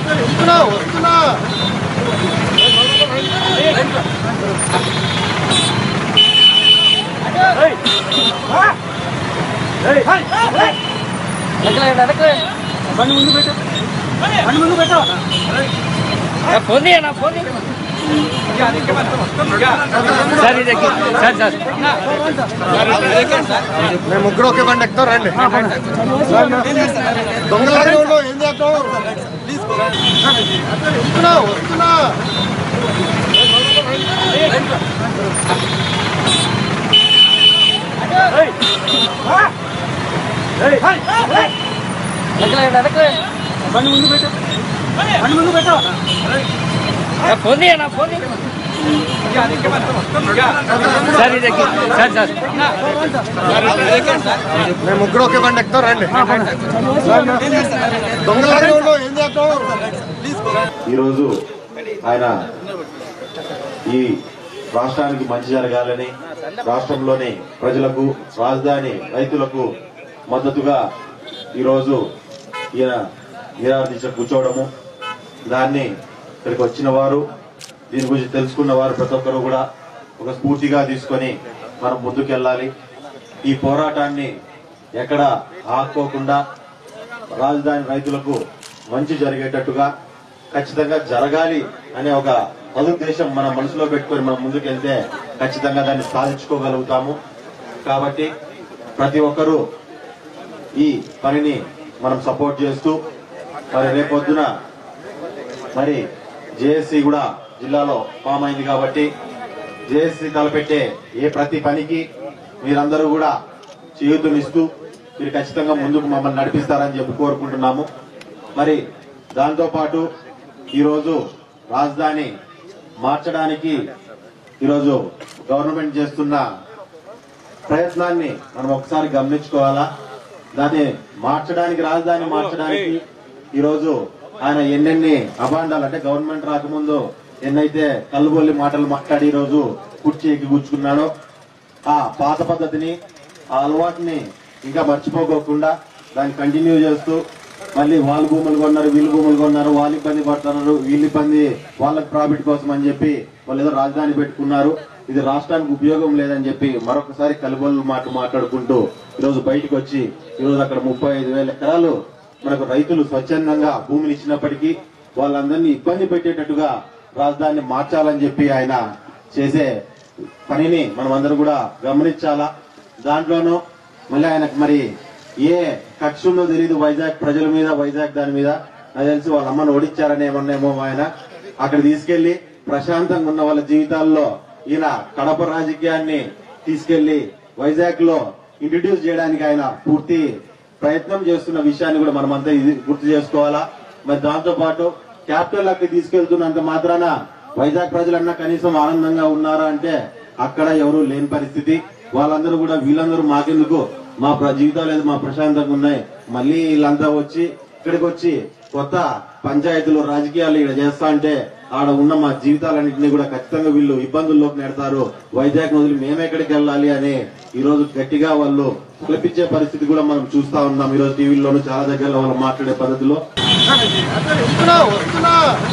వస్తున్నా వస్తున్నా బండి ముందు పెట్టు బండి ముందు పెట్టు ఫోన్ చేయనా ఫోన్ సార్ ఇది ఎక్కి- సార్ సార్ మేము ముగ్గురు ఒకే బండి ఎక్కుతాం రండి దొంగలాగా ఉన్నావు, ఏం చేస్తావు వస్తున్నా వస్తున్నా బండి ముందు పెట్టు బండి ముందు పెట్టు ఫోన్ చేయనా ఫోన్ సార్ ఇది ఎక్కి- సార్ సార్ మేము ముగ్గురు ఒకే బండి ఎక్కుతాం రండి దొంగలాగా ఉన్నావు, ఏం చేస్తావు ఈరోజు ఆయన ఈ రాష్ట్రానికి మంచి జరగాలని రాష్ట్రంలోని ప్రజలకు రాజధాని రైతులకు మద్దతుగా ఈరోజు ఈయన నిరాదీక్ష కూర్చోవడము దాన్ని ఇక్కడికి వచ్చిన వారు దీని గురించి తెలుసుకున్న వారు ప్రతి ఒక్కరు కూడా ఒక స్ఫూర్తిగా తీసుకొని మనం ముందుకెళ్ళాలి ఈ పోరాటాన్ని ఎక్కడ ఆపుకోకుండా రాజధాని రైతులకు మంచి జరిగేటట్టుగా ఖచ్చితంగా జరగాలి అనే ఒక సదుద్దేశం మన మనసులో పెట్టుకొని మనం ముందుకెళ్తే ఖచ్చితంగా దాన్ని సాధించుకోగలుగుతాము కాబట్టి ప్రతి ఒక్కరూ ఈ పనిని మనం సపోర్ట్ చేస్తూ మరి రేపొద్దున మరి జేఏసీ కూడా జిల్లాలో ఫామ్ అయింది కాబట్టి జేఏసీ తలపెట్టే ఏ ప్రతి పనికి మీరందరూ కూడా చేయూతనిస్తూ మీరు ఖచ్చితంగా ముందుకు మమ్మల్ని నడిపిస్తారని చెప్పి కోరుకుంటున్నాము మరి దాంతో పాటు ఈరోజు రాజధాని మార్చడానికి ఈరోజు గవర్నమెంట్ చేస్తున్న ప్రయత్నాన్ని మనం ఒకసారి గమనించుకోవాలా దాన్ని మార్చడానికి రాజధాని మార్చడానికి ఈరోజు ఆయన ఎన్నెన్ని అభాండాలు అంటే గవర్నమెంట్ రాకముందు ఎన్నైతే కల్లుబొల్లి మాటలు మాట్లాడి ఈరోజు కుర్చీ ఎక్కి కూర్చుకున్నాడో ఆ పాత పద్ధతిని ఆ అలవాటుని ఇంకా మర్చిపోకోకుండా దాన్ని కంటిన్యూ చేస్తూ మళ్ళీ వాళ్ళ భూములు కొన్నారు వీళ్ళు భూములు కొన్నారు వాళ్ళు ఇబ్బంది పడుతున్నారు వీళ్ళు ఇబ్బంది వాళ్ళకి ప్రాఫిట్ కోసం అని చెప్పి వాళ్ళు ఏదో రాజధాని పెట్టుకున్నారు ఇది రాష్ట్రానికి ఉపయోగం లేదని చెప్పి మరొకసారి కలుబొల్లు మాట మాట్లాడుకుంటూ ఈరోజు బయటకు వచ్చి ఈరోజు అక్కడ ముప్పై ఐదు వేల ఎకరాలు మనకు రైతులు స్వచ్ఛందంగా భూమిని ఇచ్చినప్పటికీ వాళ్ళందరినీ ఇబ్బంది పెట్టేటట్టుగా రాజధానిని మార్చాలని చెప్పి ఆయన చేసే పనిని మనం అందరం కూడా గమనించాలా దాంట్లోనూ మళ్ళీ ఆయనకు మరి ఏ కక్ష ఉందో తెలియదు వైజాగ్ ప్రజల మీద వైజాగ్ దాని మీద నాకు తెలిసి వాళ్ళ అమ్మను ఓడించారని ఏమన్నామో ఆయన అక్కడ తీసుకెళ్లి ప్రశాంతంగా ఉన్న వాళ్ళ జీవితాల్లో ఈయన కడప రాజకీయాన్ని తీసుకెళ్లి వైజాగ్ లో ఇంట్రడ్యూస్ చేయడానికి ఆయన పూర్తి ప్రయత్నం చేస్తున్న విషయాన్ని కూడా మనమంతా ఇది గుర్తు చేసుకోవాలా మరి దాంతో పాటు క్యాపిటల్ అక్కడ తీసుకెళ్తున్నంత మాత్రాన వైజాగ్ ప్రజలన్నా కనీసం ఆనందంగా ఉన్నారా అంటే అక్కడ ఎవరు లేని పరిస్థితి వాళ్ళందరూ కూడా వీళ్ళందరూ మాకెందుకు మా ప్ర- జీవితాలు ఏదో మా ప్రశాంతంగా ఉన్నాయి మళ్ళీ వీళ్ళంతా వచ్చి ఇక్కడికి వచ్చి కొత్త పంచాయతీలు రాజకీయాలు ఇక్కడ చేస్తా అంటే ఆడ ఉన్న మా జీవితాలన్నింటినీ కూడా ఖచ్చితంగా వీళ్ళు ఇబ్బందుల్లోకి నెడతారు వైజాగ్ వదిలి మేమెక్కడికి వెళ్ళాలి అని ఈ రోజు గట్టిగా వాళ్ళు కల్పించే పరిస్థితి కూడా మనం చూస్తా ఉన్నాం ఈ రోజు టీవీలోను చాలా దగ్గర వాళ్ళు మాట్లాడే పద్ధతిలో వస్తున్నా వస్తున్నా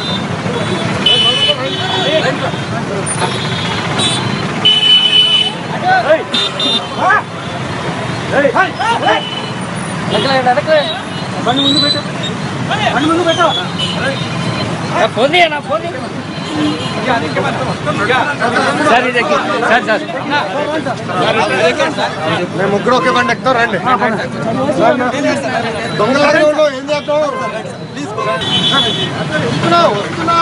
బండి ముందు పెట్టు బండి ముందు పెట్టు ఫోన్ చేయనా ఫోన్ సార్ ఇది ఎక్కి- సార్ సార్ మేము ముగ్గురు ఒకే బండి ఎక్కుతాం రండి దొంగలాగా ఉన్నావు, ఏం చేస్తావు వస్తున్నా వస్తున్నా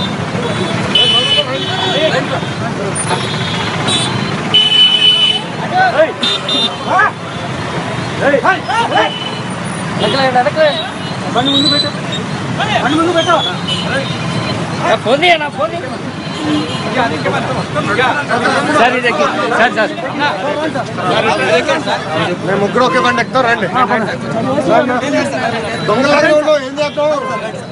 బండి ముందు పెట్టు బండి ముందు పెట్టు ఫోన్ చేయనా ఫోన్ సార్ ఇది ఎక్కి- సార్ సార్ మేము ముగ్గురు ఒకే బండి ఎక్కుతాం రండి దొంగలాగా ఉన్నావు, ఏం చేస్తావు